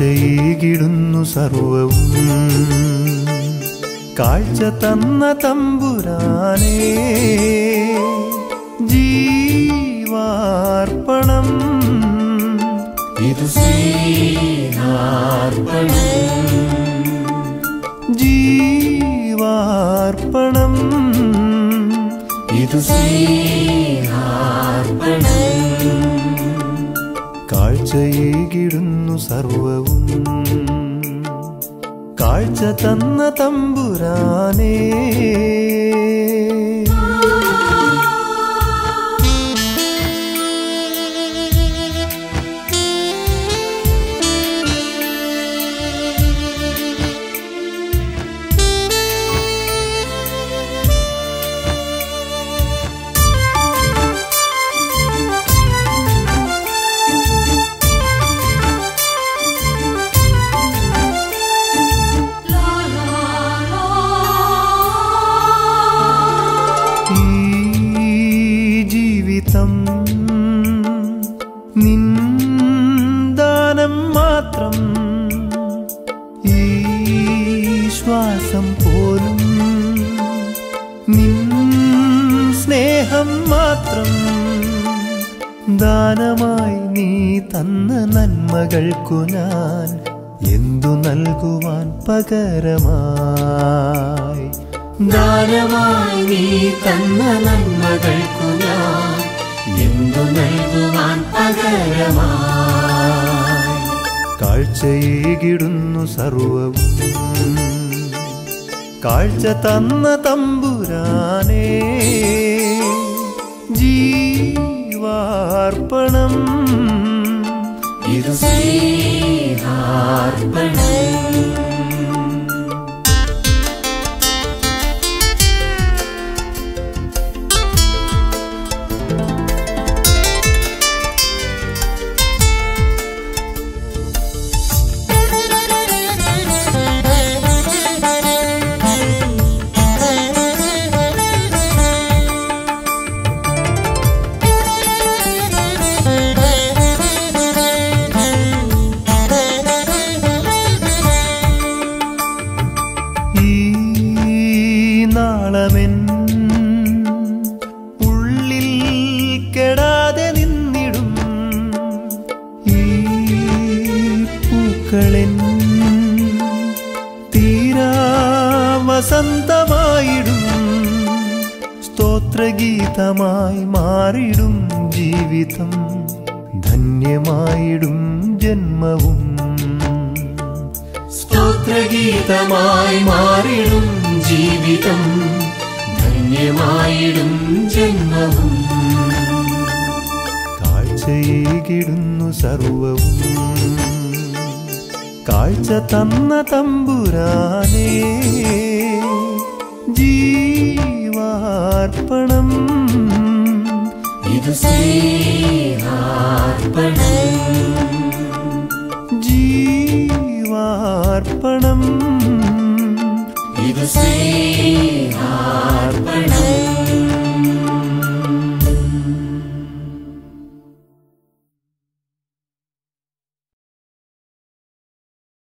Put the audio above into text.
കാഴ്ചയേകിടുന്നു സർവവും കാഴ്ച തന്ന തമ്പുരാനേ ജീവാർപ്പണം ഇത് സ്നേഹാർപ്പണം ജീവാർപ്പണം ഇത് സ്നേഹാർപ്പണം കാഴ്ചയേകിടുന്നു സർവവും കാഴ്ച തന്ന തമ്പുരാനേ ഈ ജീവിതം നിൻ ദാനം മാത്രം ഈ ശ്വാസം പോലും നിൻ സ്നേഹം മാത്രം ദാനമായി നീ തന്ന നന്മകൾക്കു ഞാൻ എന്തു നൽകുവാൻ പകരമായി ദാനമായി നീ തന്ന നന്മകൾക്കു ഞാൻ എന്തു നൽകുവാൻ പകരമായി കാഴ്ചയേകിടുന്നു സർവവും കാഴ്ച തന്ന തമ്പുരാനേ ജീവാർപ്പണം ഇത് സ്നേഹാർപ്പണം ഈ നാളമെൻ ഉള്ളിൽ കെടാതെ നിന്നിടും ഈ പൂക്കളെൻ തീരാ വസന്തമായിടും സ്തോത്രഗീതമായി മാറിടും ജീവിതം ധന്യമായിടും ജന്മവും സ്തോത്രഗീതമായി മാറിടും ജീവിതം ധന്യമായിടും ജന്മവും കാഴ്ചയേകിടുന്നു സർവവും കാഴ്ച തന്ന തമ്പുരാനേ ജീവാർപ്പണം ഇത് സ്നേഹാർപ്പണം ജീവാർപ്പണം ഇത് സ്നേഹാർപ്പണം